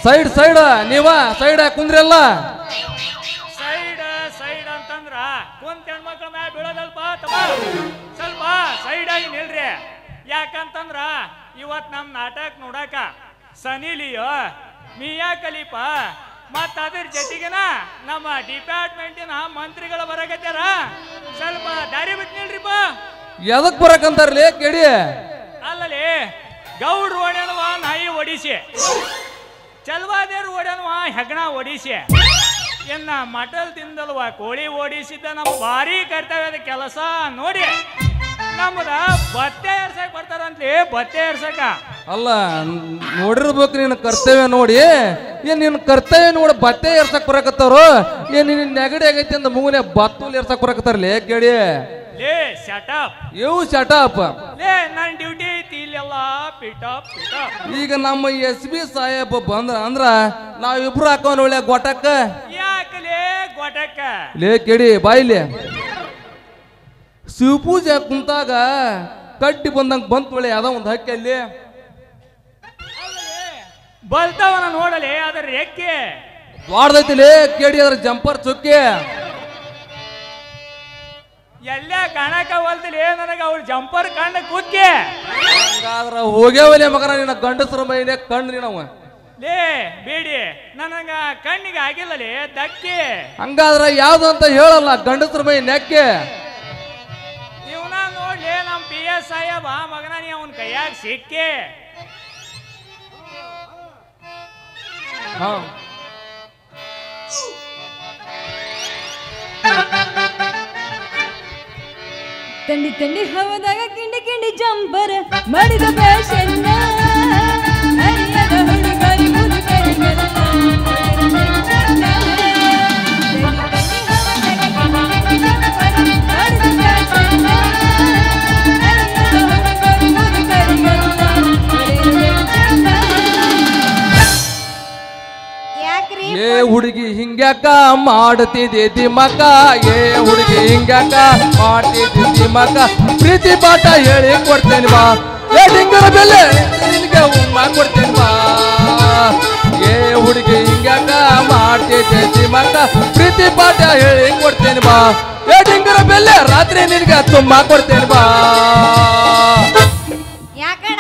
Side side ನೀವ side ಕುಂದ್ರಲ್ಲ side side ಅಂತಂದ್ರ ಕುಂತ ಹೆಣ್ಮಕ್ಳ ಮ್ಯಾಲ ಬೀಳೋದಲ್ಪ ತಮ್ಮ ಸ್ವಲ್ಪ ಸೈಡ್ ಆಗಿ ನಿಲ್ರಿ ಯಾಕಂತಂದ್ರ ಇವತ್ ನಮ್ ನಾಟಕ ನೋಡಾಕ ಸನಿ ಲಿಯೋ ಮಿಯಾ ಕಲೀಪ ಮತ್ತ ಅದ್ರ ಜೊತೆಗಿನ ನಮ್ಮ ಡಿಪಾರ್ಟ್ಮೆಂಟಿನ ಮಂತ್ರಿಗಳು ಬರಕತ್ಯಾರ ಸ್ವಲ್ಪ ದಾರಿ ಬಿಟ್ಟು ನಿಲ್ರಿಪ್ಪ ಎದಕ್ ಬರಕಂತಾರ್ಲಿ ಕೇಳಿ ಅಲ್ಲಲ್ಲಿ ಗೌಡ್ರು ಓಡ್ಯಾನವ ನಾಯಿ ಒಡಿಸಿ ಚಲ್ವಾದೇರು ಓಡ್ಯಾನವ ಹೆಗ್ಣ ಒಡಿಸಿ ಇನ್ನ ಮಟಲ್ ತಿಂದಲ್ವ ಕೋಳಿ ಓಡಿಸಿದ್ದ ನಮ್ಮ ಭಾರಿ ಕರ್ತವ್ಯದ ಕೆಲಸ ನೋಡಿ ನಮ್ಮದ ಬತ್ತೆ ಏರ್ಸಕ್ ಬರ್ತಾರಂತ್ಲಿ ಬತ್ತೆ ಏರ್ಸಕ ಅಲ್ಲ ನ್- ನೋಡಿರ್ಬೇಕು ನಿನ್ನ ಕರ್ತವ್ಯ ನೋಡಿ ಏನ್ ನಿನ್ನ ಕರ್ತವ್ಯ ನೋಡಿ ಬತ್ತೆ ಏರ್ಸಕ್ ಬರಕತ್ತಾರು ಏನ್ ನಿನ್ನ ನೆಗಡಿ ಆಗೈತಿ ಅಂತ ಮೂಲೆ ಬತ್ತೂಲ್ ಏರ್ಸಕ್ ಬರಕತ್ತಾರ್ಲಿ ಕೇಳಿ ಲೇ ಶಟಪ್ ಇವು ಶಟಾಪ್ ಲೇ ನನ್ನ ಡ್ಯೂಟಿ ಐತಿ ಇಲ್ಲೆಲ್ಲ ಪಿಟಪ್ ಪಿಟಪ್ ಈಗ ನಮ್ಮ ಎಸ್ ಬಿ ಸಾಹೇಬ ಬಂದ್ರ ಅಂದ್ರ ನಾವಿಬ್ರು ಹಾಕೋನ್ ಒಳ್ಳೆ ಗೊಟಕ್ಕ ಯಾಕಲೇ ಗೊಟಕ್ಕ ಲೇ ಕೇಳಿ ಬಾಯಿಲಿ ಶಿವಪೂಜೆ ಕುಂತಾಗ ಕಡ್ಡಿ ಬಂದಂಗ ಬಂತ ಒಳ್ಳೆ ಯಾವ್ದೋ ಒಂದು ಹಕ್ಕಿ ಅಲ್ಲಿ ಬಲ್ತವನ ನೋಡಲಿ ಅದರ ರೆಕ್ಕೆ ದೊಡ್ಡದೈತಿ ಲೇ ಕೇಳಿ ಅದ್ರ ಜಂಪರ್ ಚುಕ್ಕಿ ಎಲ್ಲೇ ಕಾಣಕ ಹೊಲ್ದಲ್ಲಿ ನನಗ ಅವ್ರ ಜಂಪರ್ ಕಂಡ ಕುಕ್ಕೆ ಹಂಗಾದ್ರ ಹೋಗ್ಯಾವಲೆ ಮಗನ ನಿನ್ನ ಗಂಡಸರ ಮೈನೆ ಕಣ್ಣು ನೀನವ ಲೇ ಬೇಡಿ ನನಗ ಕಣ್ಣಿಗೆ ಆಗಿಲ್ಲಲೇ ದಕ್ಕಿ ಹಂಗಾದ್ರ ಯಾವ್ದು ಅಂತ ಹೇಳಲ್ಲ ಗಂಡಸರ ಮೈ ನೆಕ್ಕೆ ಇವನ ನೋಡ್ಲಿ ನಮ್ ಪಿ ಎಸ್ ಸಾಹೇಬ ಮಗನ ನೀ ಅವನ್ ಕೈಯಾಗ ಸಿಕ್ಕಿ ಹಾ ತಂಡಿ ತಂಡಿ ಹವದಾಗ ಕಿಂಡಿ ಕಿಂಡಿ ಜಂಪರ್ ಮಾಡಿದ ಫ್ಯಾಷನ್ ಹರಿಯದ ಹುಡುಗರಿ ಮುದುಕರಿಗೆಲ್ಲ ಯಾಕ್ರಿ ಏ ಹುಡುಗಿ ಹಿಂಗ್ಯಾಕ ಮಾಡ್ತಿದ್ದಿ ದಿಮಕ ಏ ಹುಡುಗಿ ಹಿಂಗ್ಯಾಕ ಮಾಡ್ತಿದ್ದಿ ದಿಮಕ ಪ್ರೀತಿ ಪಾಠ ಹೇಳಿ ಕೊಡ್ತೇನೆ ಬಾ ಏ ಡಿಂಗರ ಬೆಲೆ ನಿನಗೆ ಉಮ್ಮ ಕೊಡ್ತೇನೆ ಬಾ ಏ ಹುಡುಗಿ ಹಿಂಗ್ಯಾಕ ಮಾಡ್ತಿದ್ದಿ ದಿಮಕ ಪ್ರೀತಿ ಪಾಠ ಹೇಳಿ ಕೊಡ್ತೇನೆ ಬಾ ಏ ಡಿಂಗರ ಬೆಲೆ ರಾತ್ರಿ ನಿನಗೆ ತುಂಬ ಕೊಡ್ತೇನೆ ಬಾ ಯಾಕಣ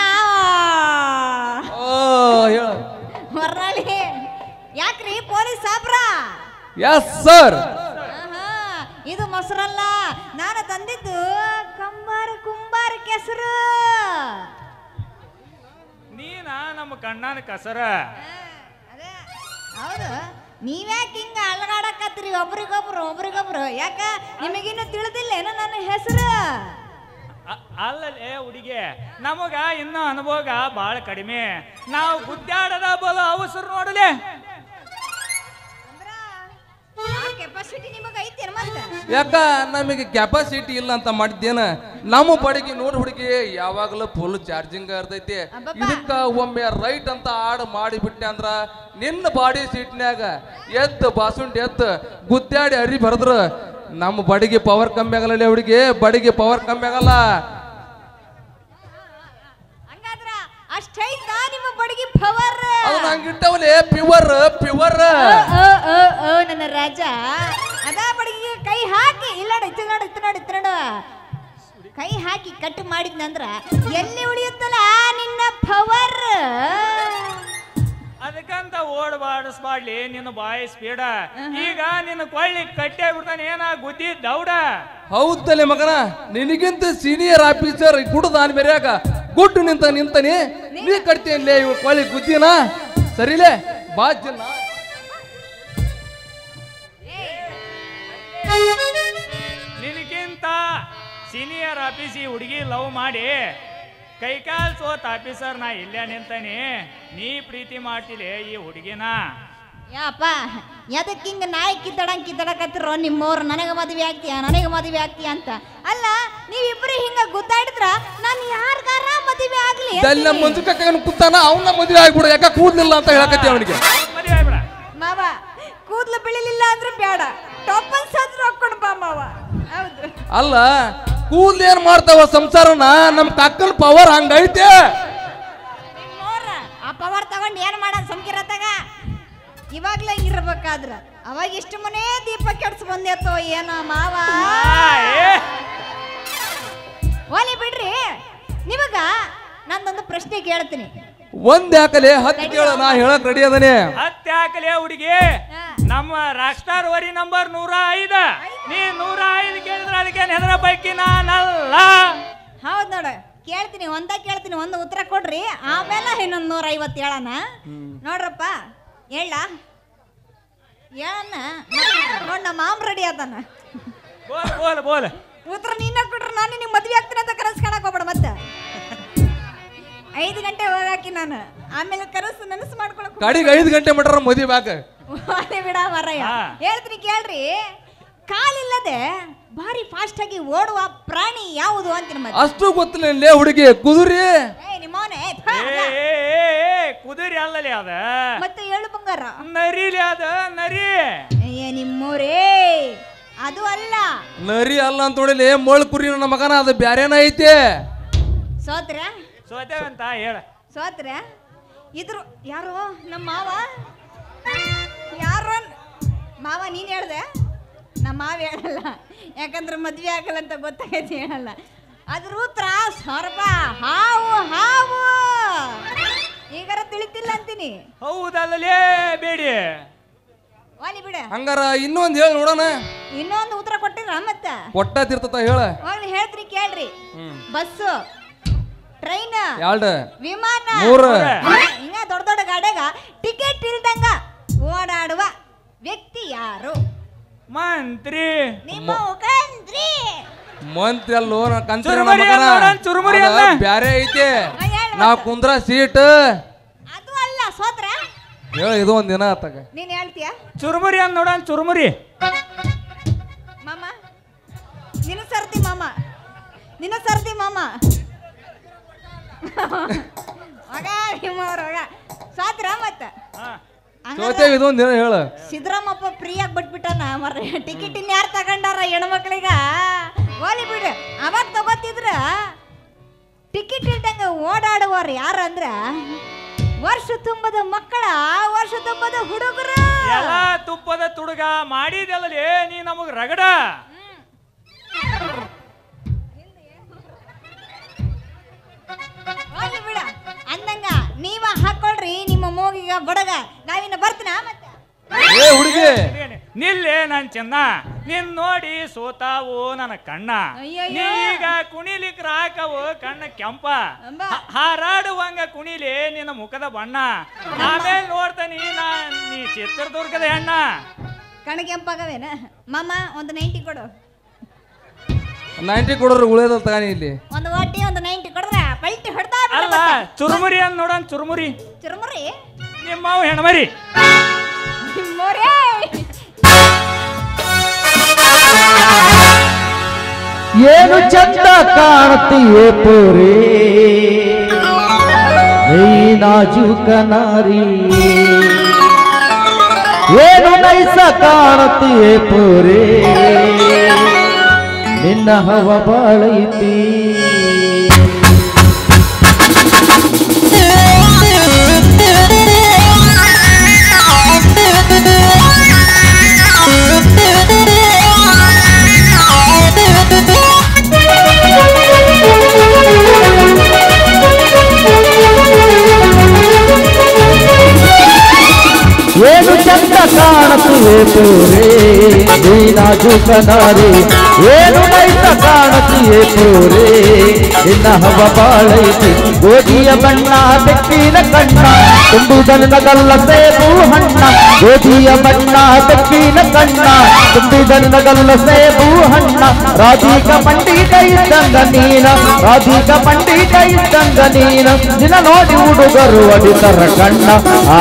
ಓ ಹೇಳ ಹೊರ್ರಾಳಿ ಯಾಕ್ರಿ ಪೊಲೀಸ್ ಸಾಬ್ರ ಎಸ್ ಸರ್ ಆಹಾ, ಇದು ಮೊಸರಲ್ಲ ನಾನು ತಂದಿದ್ದು ಕಂಬಾರ ಕುಂಬಾರ ಕೆಸರು ನೀನ ನಮ್ಮ ಕಣ್ಣನ ಕಸರ ಅದೇ ಹೌದು ನೀವ್ಯಾಕೆ ಹಿಂಗ ಅಲಗಾಡಕತ್ರಿ ಒಬ್ರಿಗೊಬ್ರು ಒಬ್ರಿಗೊಬ್ರು ಯಾಕ ನಿಮಗಿನ್ನೂ ತಿಳಿದಿಲ್ಲ ಏನೋ ನನ್ನ ಹೆಸರು ಅ- ಅಲ್ಲಲೇ ಹುಡುಗಿ ನಮಗ ಇನ್ನೂ ಅನುಭೋಗ ಬಹಳ ಕಡಿಮೆ ನಾವು ಗುದ್ದಾಡದ ಬಲು ಅವಸರ ನೋಡಲೇ ಆ ಕೆಪಾಸಿಟಿ ನಿಮಗೆ ಐತೇನು ಮತ್ತೆ ಯಾಕ ನಮಗೆ ಕೆಪಾಸಿಟಿ ಇಲ್ಲ ಅಂತ ಮಾಡಿದ್ದೇನ ನಮ್ಮ ಬಡಿಗೆ ನೋಡಿ ಹುಡುಗಿ ಯಾವಾಗಲೂ ಫುಲ್ ಚಾರ್ಜಿಂಗ್ ಇರ್ತೈತಿ ಅಬ್ಬಬ್ಬಾ. ಇದಕ್ಕ ಒಮ್ಮೆ ರೈಟ್ ಅಂತ ಆಡ್ ಮಾಡಿಬಿಟ್ಟೆ ಅಂದ್ರ ನಿನ್ನ ಬಾಡಿ ಸೀಟ್ನ್ಯಾಗ ಎದ್ದು ಬಾಸುಂಡ್ ಎದ್ದು ಗುದ್ದಾಡಿ ಹರಿ ಬರದ್ರ ನಮ್ಮ ಬಡಿಗೆ ಪವರ್ ಕಮ್ಮಿ ಆಗಲ್ಲ ಹುಡುಗಿ ಬಡಿಗೆ ಪವರ್ ಕಮ್ಮಿ ಆಗಲ್ಲ ಹಂಗಾದ್ರ ಅಷ್ಟೈತಾ ನಿಮ್ಮ ಬಡಗಿ ಪವರ್ ಅದು ನಂಗಿಟ್ಟವಲೆ ಪ್ಯೂವರ್ ಪ್ಯೂವರ್ ನನ್ನ ರಾಜ ಅದ ಬಡಗಿಗೆ ಕೈ ಹಾಕಿ ಇಲ್ಲ ನೋಡು, ಇತ್ತು ನೋಡು ಇತ್ತು ನೋಡು ಇತ್ತು ನೋಡು ಕೈ ಹಾಕಿ ಕಟ್ ಮಾಡಿದ್ನಂದ್ರ ಎಲ್ಲಿ ಉಳಿಯುತ್ತಲ್ಲ ನಿನ್ನ ಪವರ್ ಅದಕ್ಕಂತ ಓಡಬಾಡಿಸ್ಬಾಡ್ಲಿ ನಿನ್ನ ಬಾಯಿ ಸ್ಪೀಡ ಈಗ ನಿನ್ನ ಕೊಳ್ಳಿ ಕಟ್ಟೆ ಬಿಡ್ತಾನೆ ಏನ ಗುದ್ದಿ ದೌಡ ಹೌದಲೆ ಮಗನ ನಿನಗಿಂತ ಸೀನಿಯರ್ ಆಫೀಸರ್ ಕುಡ್ದಾನ್ ಮೇರ್ಯಾಗ ಗುಡ್ಡು ನಿಂತ ನಿಂತನಿ ನೀ ಕಟ್ತೀಯನ್ಲೇ ಇವ್ ಕೊಳ್ಳಿ ಗುದ್ದಿನ ಸರಿಲೇ ಬಾ ಜನ ನಿನಗಿಂತ ಸೀನಿಯರ್ ಆಫೀಸಿ ಹುಡುಗಿ ಲವ್ ಮಾಡಿ ಕೈಕಾಲ್ ಸೋತ್ ಆಫೀಸರ್ ನಾ ಇಲ್ಲೇ ನಿಂತಾನೆ ನೀ ಪ್ರೀತಿ ಮಾಡ್ತಿಲೆ ಈ ಹುಡುಗಿನ ಯಾಪ ಎದಕ್ಕೆ ಹಿಂಗ ನಾಯಿ ಕಿತ್ತಡಂಗ್ ಕಿತ್ತಡಕತ್ತಿರೋ ನಿಮ್ಮವ್ರು ನನಗೆ ಮದುವೆ ಆಗ್ತೀಯ ನನಗೆ ಮದುವೆ ಆಗ್ತೀಯ ಅಂತ ಅಲ್ಲ ನೀವಿಬ್ರು ಹಿಂಗ ಗುದ್ದಾಡಿದ್ರ ನಾನು ಯಾರಿಗಾರ ಮದುವೆ ಆಗ್ಲಿ ಎಲ್ಲ ಅಂತೀನಿ. ಮಂಜು ಕಕ್ಕನ ಕೂತಾನ ಅವನ ಮದುವೆ ಆಗ್ಬಿಡು ಯಾಕ ಕೂದ್ಲಿಲ್ಲ ಅಂತ ಹೇಳಕತ್ತಿ ಅವನಿಗೆ ಮದುವೆ ಆಗ್ಬಿಡ ಮಾವ ಕೂದ್ಲು ಬೆಳಿಲಿಲ್ಲ ಅಂದ್ರೆ ಬೇಡ ಟೊಪ್ಪನ್ಸ್ ಆದ್ರೂ ಹಾಕೊಂಡು ಬಾ ಮಾವ ಹೌದು ಅಲ್ಲ ಕೂದ್ಲು ಏನ್ ಮಾಡ್ತಾವ ಸಂಸಾರನ ನಮ್ ಕಕ್ಕನ ಪವರ್ ಹಂಗೈತೆ ನಿಮ್ಮವ್ರ ಆ ಪವರ್ ತಗೊಂಡು ಏನ್ ಮಾಡ ಸಂಕಿರತ್ತಾಗ ಇವಾಗ್ಲೇ ಹಿಂಗಿರ್ಬೇಕಾದ್ರ ಅವಾಗ ಎಷ್ಟು ಮನೆ ದೀಪ ಕೆಡ್ಸ್ ಬಂದೇತೋ ಏನೋ ಮಾವ ಆ, ಏ ಓಲಿ ಬಿಡ್ರಿ ನಿಮಗ ನಂದೊಂದು ಪ್ರಶ್ನೆ ಕೇಳ್ತೀನಿ ಒಂದ್ ಯಾಕಲೆ ಹತ್ತು ಕೇಳ ನಾ ಹೇಳಕ್ ರೆಡಿ ಅದನೆ ಹತ್ತೆ ಹಾಕಲೇ ಹುಡುಗಿ ಹಾ. ನಮ್ಮ ರಾಕ್ ಸ್ಟಾರ್ ವರಿ ನಂಬರ್ ನೂರ ಐದ ನೀ ನೂರ ಐದು ಕೇಳಿದ್ರೆ ಅದಕ್ಕೆ ಹೆದರ ಪೈಕಿ ನಾನಲ್ಲ ಹೌದ್ ನೋಡ ಕೇಳ್ತೀನಿ ಒಂದ ಕೇಳ್ತೀನಿ ಒಂದು ಉತ್ತರ ಕೊಡ್ರಿ ಆಮೇಲೆ ಇನ್ನೊಂದು ನೂರ ಐವತ್ತು ಹೇಳಣ ನೋಡ್ರಪ್ಪ ಹೇಳ ಹೇಳಣ್ಣ ನೋಡ್ ನಮ್ಮ ಮಾಮ್ ರೆಡಿ ಆತಾನ ಬೋಲ್ ಬೋಲ್ ಬೋಲ್ ಉತ್ತರ ನೀನ ಕೊಟ್ರೆ ನಾನು ನಿನಗೆ ಮದ್ವೆ ಆಗ್ತೀನಿ ಅಂತ ಕನಸು ಕಾಣಕ್ ಹೋಗ್ಬೇಡ ಮತ್ತೆ ಐದು ಗಂಟೆ ಹೋಗಾಕಿ ನಾನು ಆಮೇಲೆ ಕನಸು ನನಸು ಮಾಡ್ಕೊಳಕ್ ಕಡಿಗೆ ಐದು ಗಂಟೆ ಮಟ್ರ ಮದಿ ಬ್ಯಾಕ ಹೋಗ್ಲಿ ಬಿಡ ಮರಯ್ಯ ಹಾ. ಹೇಳ್ತೀನಿ ಕೇಳ್ರಿ ಕಾಲಿಲ್ಲದೆ ಭಾರಿ ಫಾಸ್ಟ್ ಆಗಿ ಓಡುವ ಪ್ರಾಣಿ ಯಾವುದು ಅಂತೀನಿ ಮತ್ತೆ ಅಷ್ಟು ಗೊತ್ತಿಲ್ಲ ಹುಡುಗಿ ಕುದುರಿ ಏ ನಿಮ್ಮವನೇ ಏ ಏ, ಏ, ಏ, ಕುದುರೆ ಅಲ್ಲಲಿ ಅದ ಮತ್ತೆ ಏಳು ಬಂಗಾರ ನರಿಲಿ ಅದ ನರಿ ಅಯ್ಯ ನಿಮ್ಮೂರೇ ಅದು ಅಲ್ಲ ನರಿ ಅಲ್ಲ ಅಂತ ನೋಡಿಲಿ ಮೊಳ್ ಕುರಿ ನನ್ನ ಮಗನ ಅದು ಬ್ಯಾರೇನ ಐತೆ ಸೋತ್ರ ಸೋತೇವೆ ಅಂತ ಹೇಳ ಸೋತ್ರ ಇದ್ರು ಯಾರು ನಮ್ಮ ಮಾವ ಯಾರು ಮಾವ ನೀನ್ ಹೇಳ್ದೆ ನಮ್ಮ ಮಾವ ಹೇಳಲ್ಲ ಯಾಕಂದ್ರೆ ಮದ್ವೆ ಆಗಲ್ಲ ಅಂತ ಗೊತ್ತಾಗೈತಿ ಹೇಳಲ್ಲ ಅದ್ರ ಉತ್ತರ ಸ್ವರ್ಪ ಹಾವು ಹಾವು ಈಗಾರ ತಿಳಿತಿಲ್ಲ ಅಂತೀನಿ ಹೌದಲ್ಲಲೇ ಬೇಡಿ ವಾಲಿ ಬಿಡ ಹಂಗಾರ ಇನ್ನೊಂದ್ ಹೇಳಿ ನೋಡೋಣ ಇನ್ನೊಂದು ಉತ್ತರ ಕೊಟ್ಟಿದ್ರ ಮತ್ತ ಒಟ್ಟ ತಿರ್ತತ ಹೇಳ ಹೋಗ್ಲಿ ಹೇಳ್ತ್ರಿ ಕೇಳ್ರಿ ಬಸ್ಸು ಟ್ರೈನ್ ಯಾಲ್ಡ ವಿಮಾನ ಮೂರ ಹಿಂಗ ದೊಡ್ಡ ದೊಡ್ಡ ಗಾಡ್ಯಾಗ ಟಿಕೆಟ್ ಇಲ್ದಂಗ ಓಡಾಡುವ ವ್ಯಕ್ತಿ ಯಾರು ಮಂತ್ರಿ ನಿಮ್ಮ ಮುಖಂಡ್ರಿ ಮಂತ್ ಎಲ್ಲೋ ಕಂಚನ ಚುರುಮುರಿ ಮಗನ ಅಲ್ಲ ನೋಡೋಣ, ಚುರುಮುರಿ ಅದ ಅಲ್ಲ. ಬ್ಯಾರೆ ಐತೆ ಆ, ಹೇಳ್ ನಾ ಮತ್ತೆ. ಕುಂದ್ರ ಸೀಟ್ ಅದು ಅಲ್ಲ ಸೋತ್ರ ಹೇಳ ಇದು ಒಂದ್ ದಿನ ಆತಾಗ ನೀನ್ ಹೇಳ್ತೀಯ ಚುರುಮುರಿ ಅಂದ್ ನೋಡೋಣ ಚುರುಮುರಿ ಮಾಮ ನಿನ್ನ ಸರ್ದಿ ಮಾಮ ನಿನ್ನ ಸರ್ದಿ ಮಾಮ ಮಗ ನಿಮ್ಮವ್ರ ಮಗ ಸೋತ್ರ ಮತ್ತ ಹಾ. ಸೋತೇವ್ ಇದೊಂದ್ ದಿನ ಹೇಳ ಸಿದ್ದರಾಮಪ್ಪ ಫ್ರೀಯಾಗಿ ಬಿಟ್ಬಿಟ್ಟಾನ ಮರ ಟಿಕೆಟ್ ಇನ್ ಯಾರು ತಗೊಂಡಾರ ಹೆಣ್ಮಕ್ಳಿಗ ಹೋಲಿ ಬಿಡು ಅವಾಗ ತಗೋತಿದ್ರ ಟಿಕೆಟ್ ಇಲ್ದಂಗ ಓಡಾಡುವವ್ರು ಯಾರು ಅಂದ್ರ ವರ್ಷ ತುಂಬದ ಮಕ್ಕಳ ವರ್ಷ ತುಂಬದ ಹುಡುಗರು ಎಲ್ಲ ತುಪ್ಪದ ತುಡುಗ ಮಾಡಿದೆಲ್ಲಲೇ ನೀ ನಮಗ್ ರಗಡ ಹೋಗ್ಲಿ ಬಿಡ ಅಂದಂಗ ನೀವ ಹಾಕೊಳ್ರಿ ನಿಮ್ಮ ಮೂಗಿಗ ಬಡಗ ನಾವಿನ್ನ ಬರ್ತೀನ ಮತ್ತೆ ಏ ಹುಡುಗಿ ನಿಲ್ಲೇ ನನ್ ಚೆನ್ನ ನಿನ್ ನೋಡಿ ಸೋತಾವು ನನ್ನ ಕಣ್ಣ ಅಯ್ಯಯ್ಯೋ. ನೀಗ ಕುಣಿಲಿಕ್ ರಾಕವು ಕಣ್ಣ ಕೆಂಪ ಅಂಬ. ಹ- ಹಾರಾಡುವಂಗ ಕುಣಿಲಿ ನಿನ್ನ ಮುಖದ ಬಣ್ಣ ಆಮೇಲೆ ನೋಡ್ತಾನಿ ನಾ ನೀ ಚಿತ್ರದುರ್ಗದ ಹೆಣ್ಣ ಕಣಗೆಂಪಾಗವೇನ ಮಾಮ ಒಂದು ನೈಂಟಿ ಕೊಡು ನೈಂಟಿ ಕೊಡೋರು ಉಳಿಯೋದಲ್ಲ ತಗಾನಿ ಇಲ್ಲಿ ಒಂದು ವಾಟಿ ಒಂದು ನೈಂಟಿ ಕೊಡ್ರ ಪಲ್ಟಿ ಹೊಡ್ತಾ ಅಲ್ಲ ಚುರುಮುರಿ ಅಂದ್ ನೋಡೋಣ ಚುರುಮುರಿ ಚುರುಮುರಿ ನಿಮ್ಮವು ಹೆಣ್ಮರಿ ನಿಮ್ಮೋರೇ ಏನು ಚಂದ ಕಾಣುತ್ತೀಯೇ ಪೋರೆ ನೀ ನಾಜೂಕ ನಾರಿ ಏನು ನೈಸ ಕಾಣುತ್ತೀಯೇ ಪೋರೆ ನಿನ್ನ ಹವ ಬಾಳೈತಿ ಏನು ಚಂದ ಕಾಣುತ್ತೀಯೇ ಪೋರೆ ನೀ ನಾಜೂಕ ನಾರಿ ಏನು ನೈಸ ಕಾಣುತ್ತೀಯೇ ಪೋರೆ ನಿನ್ನ ಹವ ಬಾಳೈತಿ ಗೋಧಿಯ ಬಣ್ಣ ಬೆಕ್ಕಿನ ಕಣ್ಣ ತುಂಬುದನ್ನ ಗಲ್ಲ ಸೇಬು ಹಣ್ಣ ಗೋಧಿಯ ಬಣ್ಣ ಬೆಕ್ಕಿನ ಕಣ್ಣ ತುಂಬಿದನ್ನ ಗಲ್ಲ ಸೇಬು ಹಣ್ಣ ರಾಧಿಕ ಪಂಡಿತ ಇದ್ದಂಗ ನೀನ ರಾಧಿಕ ಪಂಡಿತ ಇದ್ದಂಗ ನೀನ ನಿನ್ನ ನೋಡಿ ಹುಡುಗರು ಅಡಿತರ ಕಣ್ಣ ಆ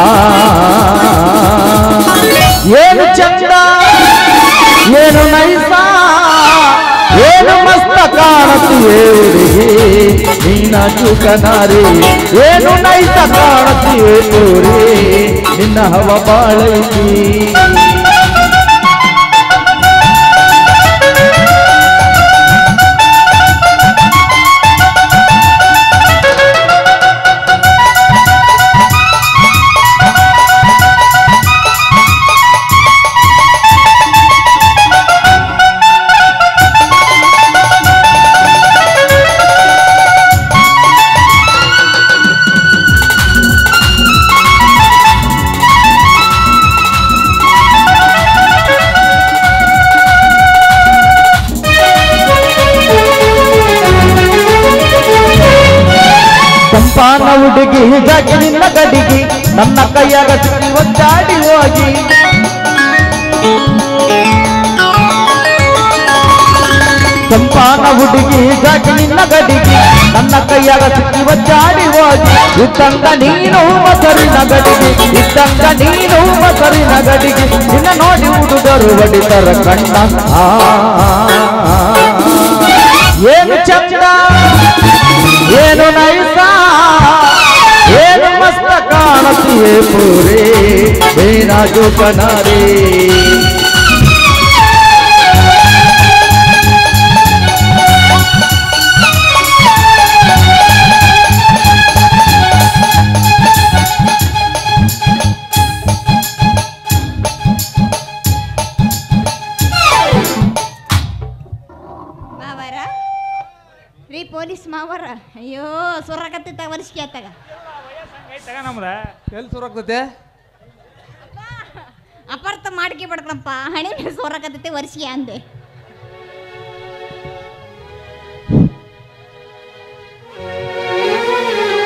ಏನು ಚಂದ ಏನು ನೈಸ ಏನು ಮಸ್ತ ಕಾಣುತ್ತೀಯೇ ಹುಡುಗಿ ನಿನ್ನ ಚುಕನಾರಿ ಏನು ನೈಸ ಕಾಣುತ್ತೀಯೇ ತೋರಿ ನಿನ್ನ ಹವ ಬಾಳೈತಿ ಹುಡುಗಿ ಜಾಗಿ ನಿನ್ನ ಗಡಿಗೆ ನನ್ನ ಕೈಯಾಗ ಸಿಕ್ಕಿ ಒದ್ದಾಡಿ ಹೋಗಿ ಚಂಪಾನ ಹುಡುಗಿ ಜಾಗಿ ನಿನ್ನ ಗಡಿಗೆ ನನ್ನ ಕೈಯಾಗ ಸಿಕ್ಕಿ ಒದ್ದಾಡಿ ಹೋಗಿ ಇದ್ದಂಗ ನೀನು ಮೊಸರಿನ ಗಡಿಗೆ ಇದ್ದಂಗ ನೀನು ಮೊಸರಿನ ಗಡಿಗೆ ನಿನ್ನ ನೋಡಿ ಹುಡುಗರು ಹೊಡಿತರ ಕಣ್ಣ ಆ, ಏನು ಚಂದ ಏನು ನೈಸ ಏನು ಮಸ್ತ ಕಾಣತಿಯೇ ಪೂರೇ ಏನಾಜು ಕನರೇ ಮಾವರ ರೀ ಪೊಲೀಸ್ ಮಾವರ ಅಯ್ಯೋ ಸುರಕತ್ತಿತ್ತ ವರ್ಷಕ್ಕೆ ಆತಾಗ ತಗ ನಮ್ದ ಎಲ್ಲಿ ಸುರಾಗ್ತೈತೆ ಅಪಾರ್ಥ ಮಾಡ್ಕೆ ಬಿಡ್ಕಣಪ್ಪ ಹಣೆ ಮೇಲೆ ಸೊರಕತ್ತೈತೆ ವರ್ಷಿಗೆ ಅಂದೆ